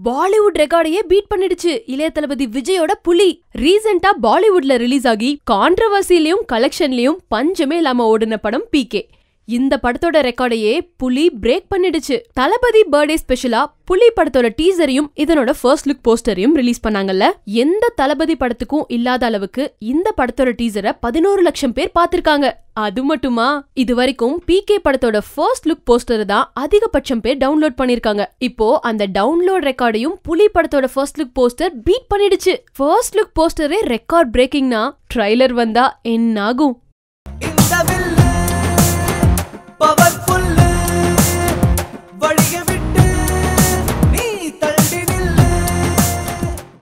Bollywood ரெக்கார்டையே beat பண்ணிடுச்சு இளைய தளபதி விஜயோட புலி ரீசெண்டா பாலிவுட்ல ரிலீஸ் ஆகி கான்ட்ரவர்சிலையும் கலெக்ஷன்லயும் பஞ்சமே இல்லாம ஓடின படம் பிகே இந்த படத்தோட ரெக்கார்டையே புலி பிரேக் பண்ணிடுச்சு தளபதி பர்த்டே ஸ்பெஷலா புலி படத்தோட டீசரையும் இதனோட ஃபர்ஸ்ட் லுக் போஸ்டரையும் ரிலீஸ் பண்ணாங்கல்ல எந்த தளபதி படத்துக்கும் இல்லாத அளவுக்கு இந்த படத்தோட டீசரை பதினோரு லட்சம் பேர் பார்த்திருக்காங்க அது மட்டுமா இது வரைக்கும் பிகே படத்தோட ஃபர்ஸ்ட் லுக் போஸ்டர் தான் அதிகபட்சம் பேர் டவுன்லோட் பண்ணிருக்காங்க இப்போ அந்த டவுன்லோட் ரெக்கார்டையும் புலி படத்தோட ஃபர்ஸ்ட் லுக் போஸ்டர் பீட் பண்ணிடுச்சு ஃபர்ஸ்ட் லுக் போஸ்டரே ரெக்கார்ட் பிரேக்கிங்னா ட்ரைலர் வந்தா என்ன ஆகும் இந்த வில்